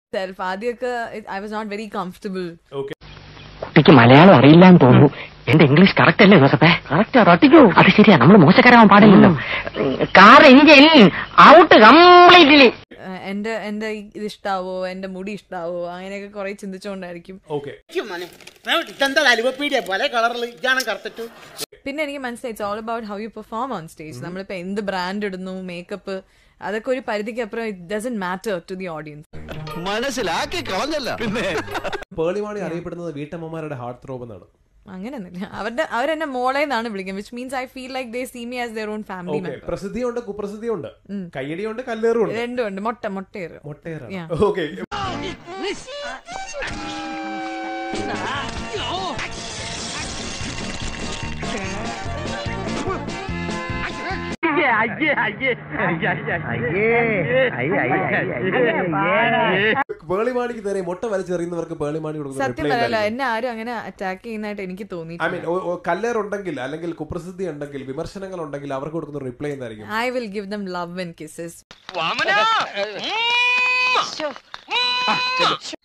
Self ആദ്യമൊക്കെ I was not very comfortable okay കുട്ടിക്ക് മലയാളം അറിയില്ലാന്ന് തോന്നുന്നു എന്റെ ഇംഗ്ലീഷ് കറക്റ്റ് അല്ലേ ജോസഫേ കറക്റ്റ് റട്ടിക്കോ അത് ശരിയാ നമ്മൾ മോശക്കാരാവാൻ പാടില്ലല്ലോ കാർ എഞ്ചിൻ ഔട്ട് കംപ്ലീറ്റ്ലി എന്റെ എന്റെ ഇത് ഇഷ്ടാവോ എന്റെ മുടി ഇഷ്ടാവോ അങ്ങനെയൊക്കെ കുറെ ചിന്തിച്ചുകൊണ്ടായിരിക്കും ഓക്കെ ഇതെന്താ അലുവപ്പീടിയ പല കളറിൽ ഇതാണ് കറുത്തിട്ടു പിന്നെ എനിക്ക് മനസ്സിലായി it's all about how you perform on stage നമ്മളിപ്പോ എന്ത് ബ്രാൻഡ് ഇടുന്നു മേക്കപ്പ് അതൊക്കെ ഒരു പരിധിക്ക് അപ്പുറം it doesn't matter to the audience മനസ്സിലാക്കി കളഞ്ഞല്ല പിന്നെ പേളിമാണി അറിയപ്പെടുന്നത് വീട്ടമ്മമാരുടെ ഹാർട്ട് ത്രോബ് എന്നാണ് അങ്ങനെയൊന്നുമില്ല അവരുടെ അവരെന്നെ മോളെ എന്നാണ് വിളിക്കുന്നത് which means I feel like they see me as their own family okay member പ്രസിദ്ധിയുണ്ട് കുപ്രസിദ്ധിയുണ്ട് കയ്യടിയുണ്ട് കല്ലേറും ഉണ്ട് രണ്ടും ഉണ്ട് മൊട്ട മൊട്ടയേറ് മൊട്ടേറാണ് Yeah. ഓക്കെ പേളിമാണിക്ക് നേരെ മുട്ട വലിച്ചെറിയുന്നവർക്ക് പേളിമാണി കൊടുക്കുന്ന സത്യം reply പറയല്ല എന്തായിരിക്കും? എന്നെ ആരും അങ്ങനെ അറ്റാക്ക് ചെയ്യുന്നതായിട്ട് എനിക്ക് തോന്നി ഐ മീൻ കല്ലേറുണ്ടെങ്കിൽ അല്ലെങ്കിൽ കുപ്രസിദ്ധി ഉണ്ടെങ്കിൽ വിമർശനങ്ങൾ ഉണ്ടെങ്കിൽ അവർക്ക് കൊടുക്കുന്ന റിപ്ലൈ എന്തായിരിക്കും I will give them love and kisses